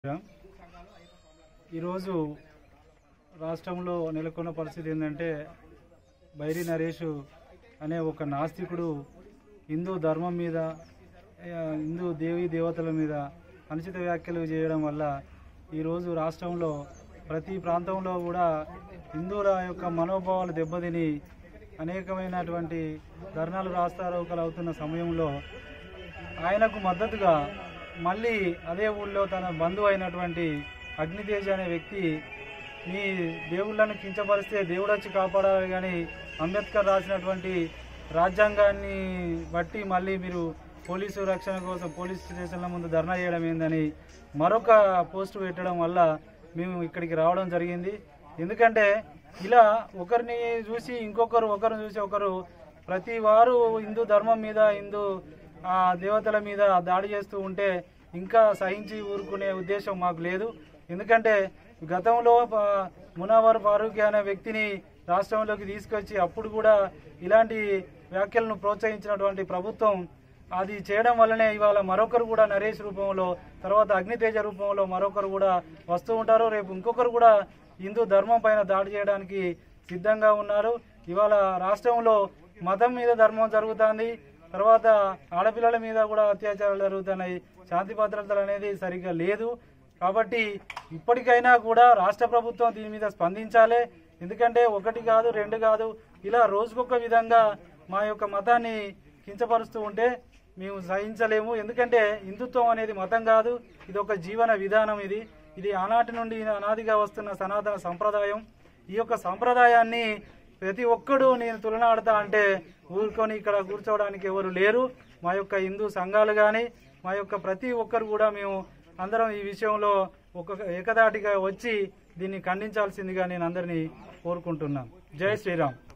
ఈరోజు రాష్ట్రంలో నెలకొన్న పరిస్థితి ఏంటంటే బైరి నరేష్ అనే ఒక నాస్తికుడు హిందూ ధర్మం మీద ఆ, హిందూ దేవీ దేవతల మీద అనుచిత వ్యాఖ్యలు చేయడం వల్ల ఈరోజు రాష్ట్రంలో ప్రతి ప్రాంతంలో కూడా హిందువుల యొక్క మనోభావాలు దెబ్బతిని అనేకమైనటువంటి ధర్నాలు రాస్తారోకలు అవుతున్న సమయంలో ఆయనకు మద్దతుగా మళ్ళీ అదే ఊళ్ళో తన బంధువు అయినటువంటి అగ్నితేజ్ అనే వ్యక్తి మీ దేవుళ్ళను కించపరిస్తే దేవుడు వచ్చి కాపాడాలి కానీ అంబేద్కర్ రాసినటువంటి రాజ్యాంగాన్ని బట్టి మళ్ళీ మీరు పోలీసు రక్షణ కోసం పోలీస్ స్టేషన్ల ముందు ధర్నా చేయడం ఏందని మరొక పోస్ట్ పెట్టడం వల్ల మేము ఇక్కడికి రావడం జరిగింది ఎందుకంటే ఇలా ఒకరిని చూసి ఇంకొకరు ఒకరిని చూసి ఒకరు ప్రతి వారు హిందూ ధర్మం మీద హిందూ ఆ దేవతల మీద దాడి చేస్తూ ఉంటే ఇంకా సహించి ఊరుకునే ఉద్దేశం మాకు లేదు ఎందుకంటే గతంలో ఆ, మునావర్ ఫారూక్ అనే వ్యక్తిని రాష్ట్రంలోకి తీసుకొచ్చి అప్పుడు కూడా ఇలాంటి వ్యాఖ్యలను ప్రోత్సహించినటువంటి ప్రభుత్వం అది చేయడం వల్లనే ఇవాళ మరొకరు కూడా నరేష్ రూపంలో తర్వాత అగ్నితేజ రూపంలో మరొకరు కూడా వస్తూ ఉంటారు రేపు ఇంకొకరు కూడా హిందూ ధర్మం పైన దాడి చేయడానికి సిద్ధంగా ఉన్నారు ఇవాళ రాష్ట్రంలో మతం మీద ధర్మం జరుగుతుంది తర్వాత ఆడపిల్లల మీద కూడా అత్యాచారాలు జరుగుతున్నాయి శాంతి భద్రతలు అనేది సరిగ్గా లేదు కాబట్టి ఇప్పటికైనా కూడా రాష్ట్ర ప్రభుత్వం దీని మీద స్పందించాలి ఎందుకంటే ఒకటి కాదు రెండు కాదు ఇలా రోజుకొక విధంగా మా యొక్క మతాన్ని కించపరుస్తూ ఉంటే మేము సహించలేము ఎందుకంటే హిందుత్వం అనేది మతం కాదు ఇది ఒక జీవన విధానం ఇది ఇది ఆనాటి నుండి అనాదిగా వస్తున్న సనాతన సంప్రదాయం ఈ యొక్క సంప్రదాయాన్ని ప్రతి ఒక్కడు నేను తులనాడతా అంటే ఊరుకొని ఇక్కడ కూర్చోవడానికి ఎవరు లేరు మా యొక్క హిందూ సంఘాలు కానీ మా యొక్క ప్రతి ఒక్కరు కూడా మేము అందరం ఈ విషయంలో ఒక ఏకదాటిగా వచ్చి దీన్ని ఖండించాల్సిందిగా నేను అందరినీ కోరుకుంటున్నాను జై శ్రీరామ్